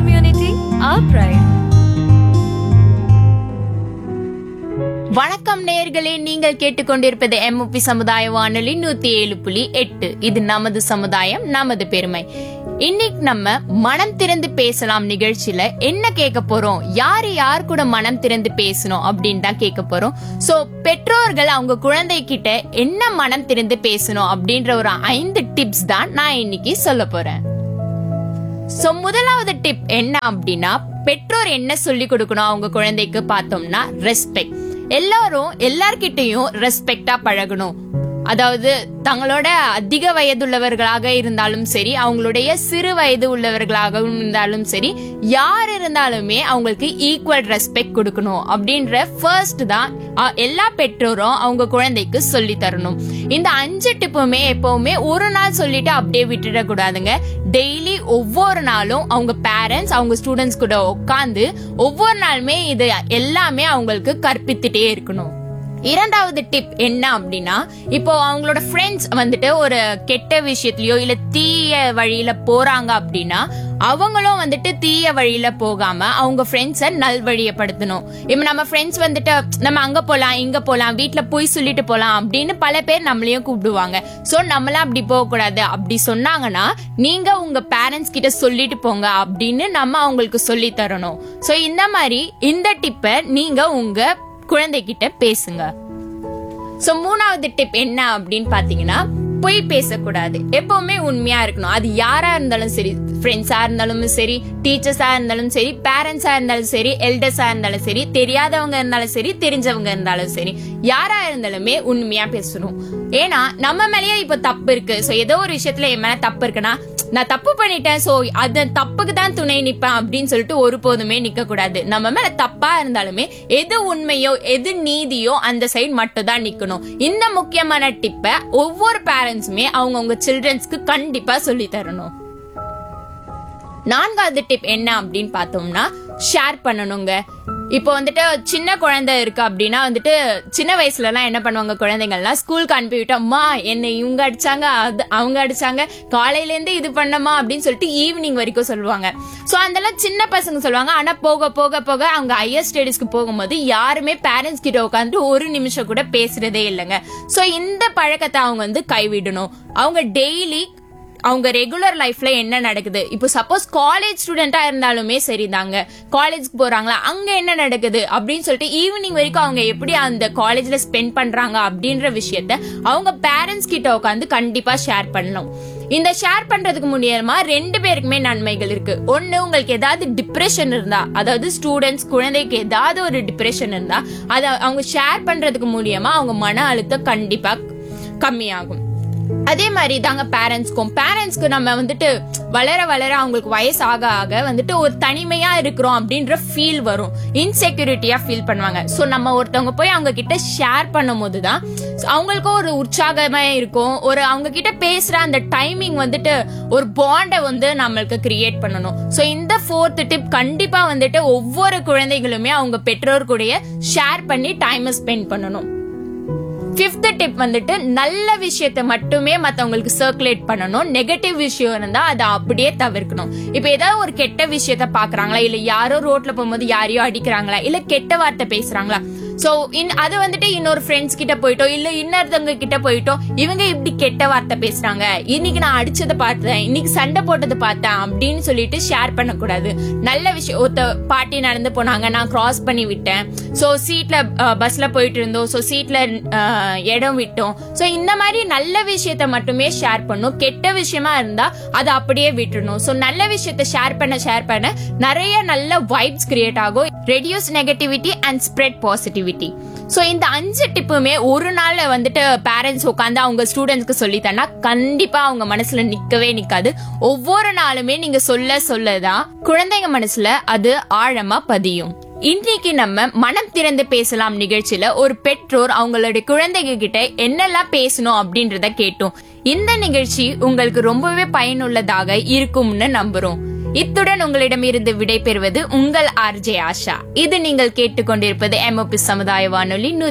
community, our pride. வணக்கம் நேயர்களே நீங்கள் கேட்டுக்கொண்டிருப்பது எம்ஓபி சமுதாய வானொலி நூத்தி ஏழு புள்ளி எட்டு இது நமது சமுதாயம் நமது பெருமை இன்னைக்கு நம்ம மனம் திறந்து பேசலாம் நிகழ்ச்சியில என்ன கேட்க போறோம் யாரு யார் கூட மனம் திறந்து பேசணும் அப்படின்னு தான் கேட்க போறோம் சோ பெற்றோர்கள் அவங்க குழந்தை கிட்ட என்ன மனம் திறந்து பேசணும் அப்படின்ற ஒரு ஐந்து டிப்ஸ் தான் நான் இன்னைக்கு சொல்ல போறேன் சோ முதலாவது டிப் என்ன அப்படின்னா பெற்றோர் என்ன சொல்லி கொடுக்கணும் அவங்க குழந்தைக்கு பார்த்தோம்னா ரெஸ்பெக்ட் எல்லாரும் எல்லார்கிட்டயும் ரெஸ்பெக்டா பழகணும் அதாவது தங்களோட அதிக வயதுள்ளவர்களாக இருந்தாலும் சரி அவங்களுடைய சிறு வயது உள்ளவர்களாகவும் இருந்தாலும் சரி யார் இருந்தாலுமே அவங்களுக்கு ஈக்குவல் ரெஸ்பெக்ட் கொடுக்கணும் அப்படின்ற ஃபர்ஸ்ட் தான் அ, எல்லா பெற்றோரும் அவங்க குழந்தைக்கு சொல்லி தரணும் இந்த அஞ்சு டிப்புமே எப்பவுமே ஒரு நாள் சொல்லிட்டு அப்படியே விட்டுடக்கூடாதுங்க டெய்லி ஒவ்வொரு நாளும் அவங்க பேரண்ட்ஸ் அவங்க ஸ்டூடெண்ட்ஸ் கூட உட்காந்து ஒவ்வொரு நாளுமே இது எல்லாமே அவங்களுக்கு கற்பித்துட்டே இருக்கணும் இரண்டாவது டிப் என்ன அப்படின்னா இப்போ அவங்களோட ஃப்ரெண்ட்ஸ் வந்துட்டு ஒரு கெட்ட விஷயத்துலயோ இல்ல தீய வழியில போறாங்க அப்படின்னா அவங்களும் வந்துட்டு தீய வழியில போகாம அவங்க ஃப்ரெண்ட்ஸை நல்வழியப்படுத்தணும் இப்ப நம்ம ஃப்ரெண்ட்ஸ் வந்துட்டு நம்ம அங்க போலாம் இங்க போலாம் வீட்ல போய் சொல்லிட்டு போலாம் அப்படின்னு பல பேர் நம்மளையும் கூப்பிடுவாங்க சோ நம்மளாம் அப்படி போக கூடாது அப்படி சொன்னாங்கன்னா நீங்க உங்க பேரண்ட்ஸ் கிட்ட சொல்லிட்டு போங்க அப்படின்னு நம்ம அவங்களுக்கு சொல்லி தரணும் சோ இந்த மாதிரி இந்த டிப்பை நீங்க உங்க குழந்தைகிட்ட பேசுங்க சோ மூணாவது டிப் என்ன அப்படின்னு பாத்தீங்கன்னா பொய் பேசக்கூடாது எப்பவுமே உண்மையா இருக்கணும் அது யாரா இருந்தாலும் சரி ஃப்ரெண்ட்ஸா இருந்தாலும் சரி டீச்சர்ஸா இருந்தாலும் சரி பேரண்ட்ஸா இருந்தாலும் சரி எல்டர்ஸா இருந்தாலும் சரி தெரியாதவங்க இருந்தாலும் சரி தெரிஞ்சவங்க இருந்தாலும் சரி யாரா இருந்தாலுமே உண்மையா பேசணும் ஏன்னா நம்ம மேலயே இப்ப தப்பு இருக்கு சோ ஏதோ ஒரு விஷயத்துல என் மேல தப்பு இருக்குன்னா நான் தப்பு பண்ணிட்டேன் சோ அது தப்புக்கு தான் துணை நிப்பேன் அப்படின்னு சொல்லிட்டு ஒருபோதுமே நிக்க கூடாது நம்ம மேல தப்பா இருந்தாலுமே எது உண்மையோ எது நீதியோ அந்த சைடு மட்டும் தான் நிக்கணும் இந்த முக்கியமான டிப்பை ஒவ்வொரு பேரண்ட்ஸுமே அவங்கவுங்க சில்ட்ரன்ஸ்க்கு கண்டிப்பா சொல்லி தரணும் நான்காவது டிப் என்ன அப்படின்னு பார்த்தோம்னா ஷேர் பண்ணணுங்க இப்போ வந்துட்டு சின்ன குழந்தை இருக்கு அப்படின்னா வந்துட்டு சின்ன வயசுல எல்லாம் என்ன பண்ணுவாங்க குழந்தைங்கள்லாம் ஸ்கூலுக்கு அனுப்பிவிட்டா அம்மா என்னை இவங்க அடிச்சாங்க அது அவங்க அடிச்சாங்க காலையில இருந்து இது பண்ணமா அப்படின்னு சொல்லிட்டு ஈவினிங் வரைக்கும் சொல்லுவாங்க சோ அதெல்லாம் சின்ன பசங்க சொல்லுவாங்க ஆனா போக போக போக அவங்க ஹையர் ஸ்டடீஸ்க்கு போகும்போது யாருமே பேரண்ட்ஸ் கிட்ட உட்காந்து ஒரு நிமிஷம் கூட பேசுறதே இல்லைங்க சோ இந்த பழக்கத்தை அவங்க வந்து கைவிடணும் அவங்க டெய்லி அவங்க ரெகுலர் லைஃப்ல என்ன நடக்குது இப்போ சப்போஸ் காலேஜ் ஸ்டூடெண்டா இருந்தாலுமே சரிதாங்க காலேஜ்க்கு போறாங்களா அங்க என்ன நடக்குது அப்படின்னு சொல்லிட்டு ஈவினிங் வரைக்கும் அவங்க எப்படி அந்த காலேஜ்ல ஸ்பெண்ட் பண்றாங்க அப்படின்ற விஷயத்த அவங்க பேரண்ட்ஸ் கிட்ட உட்காந்து கண்டிப்பா ஷேர் பண்ணணும் இந்த ஷேர் பண்றதுக்கு மூலியமா ரெண்டு பேருக்குமே நன்மைகள் இருக்கு ஒண்ணு உங்களுக்கு ஏதாவது டிப்ரெஷன் இருந்தா அதாவது ஸ்டூடெண்ட்ஸ் குழந்தைக்கு ஏதாவது ஒரு டிப்ரெஷன் இருந்தா அதை அவங்க ஷேர் பண்றதுக்கு மூலியமா அவங்க மன அழுத்தம் கண்டிப்பா கம்மியாகும் அதே மாதிரி தாங்க பேரண்ட்ஸ்க்கும் பேரண்ட்ஸ்க்கு நம்ம வந்துட்டு வளர வளர அவங்களுக்கு வயசு ஆக ஆக வந்துட்டு ஒரு தனிமையா இருக்கிறோம் அப்படின்ற ஃபீல் வரும் இன்செக்யூரிட்டியா ஃபீல் பண்ணுவாங்க சோ நம்ம ஒருத்தவங்க போய் அவங்க கிட்ட ஷேர் பண்ணும் போதுதான் அவங்களுக்கும் ஒரு உற்சாகமா இருக்கும் ஒரு அவங்க கிட்ட பேசுற அந்த டைமிங் வந்துட்டு ஒரு பாண்டை வந்து நம்மளுக்கு கிரியேட் பண்ணணும் சோ இந்த ஃபோர்த் டிப் கண்டிப்பா வந்துட்டு ஒவ்வொரு குழந்தைகளுமே அவங்க பெற்றோர் கூடயே ஷேர் பண்ணி டைமை ஸ்பெண்ட் பண்ணணும் ஃபிஃப்த் டிப் வந்துட்டு நல்ல விஷயத்த மட்டுமே மத்தவங்களுக்கு சர்க்குலேட் பண்ணணும் நெகட்டிவ் விஷயம் இருந்தா அதை அப்படியே தவிர்க்கணும் இப்ப ஏதாவது ஒரு கெட்ட விஷயத்த பாக்குறாங்களா இல்ல யாரோ ரோட்ல போகும்போது யாரையோ அடிக்கிறாங்களா இல்ல கெட்ட வார்த்தை பேசுறாங்களா சோ அது வந்துட்டு இன்னொரு ஃப்ரெண்ட்ஸ் கிட்ட போயிட்டோ இல்ல இன்னொருத்தவங்க கிட்ட போயிட்டோ இவங்க இப்படி கெட்ட வார்த்தை பேசுறாங்க இன்னைக்கு நான் அடிச்சதை பார்த்தேன் இன்னைக்கு சண்டை போட்டதை பார்த்தேன் அப்படின்னு சொல்லிட்டு ஷேர் பண்ணக்கூடாது நல்ல விஷயம் ஒருத்த பாட்டி நடந்து போனாங்க நான் கிராஸ் பண்ணி விட்டேன் சோ சீட்ல பஸ்ல போயிட்டு இருந்தோம் சோ சீட்ல இடம் விட்டோம் சோ இந்த மாதிரி நல்ல விஷயத்த மட்டுமே ஷேர் பண்ணும் கெட்ட விஷயமா இருந்தா அதை அப்படியே விட்டுறணும் சோ நல்ல விஷயத்த ஷேர் பண்ண ஷேர் பண்ண நிறைய நல்ல வைப்ஸ் கிரியேட் ஆகும் reduce negativity and spread positivity so இந்த அஞ்சு டிப்புமே ஒரு நாள்ல வந்துட்டு பேரண்ட்ஸ் உட்காந்து அவங்க ஸ்டூடெண்ட்ஸ்க்கு சொல்லி தந்தா கண்டிப்பா அவங்க மனசுல நிக்கவே நிக்காது ஒவ்வொரு நாளுமே நீங்க சொல்ல சொல்லதான் குழந்தைங்க மனசுல அது ஆழமா பதியும் இன்னைக்கு நம்ம மனம் திறந்து பேசலாம் நிகழ்ச்சியில ஒரு பெற்றோர் அவங்களுடைய குழந்தைங்க கிட்ட என்னெல்லாம் பேசணும் அப்படின்றத கேட்டோம் இந்த நிகழ்ச்சி உங்களுக்கு ரொம்பவே பயனுள்ளதாக இருக்கும்னு நம்புறோம் இத்துடன் உங்களிடமிருந்து விடை பெறுவது உங்கள் ஆர்ஜே ஆஷா இது நீங்கள் கேட்டுக்கொண்டிருப்பது எம்ஓபி சமுதாய வானொலி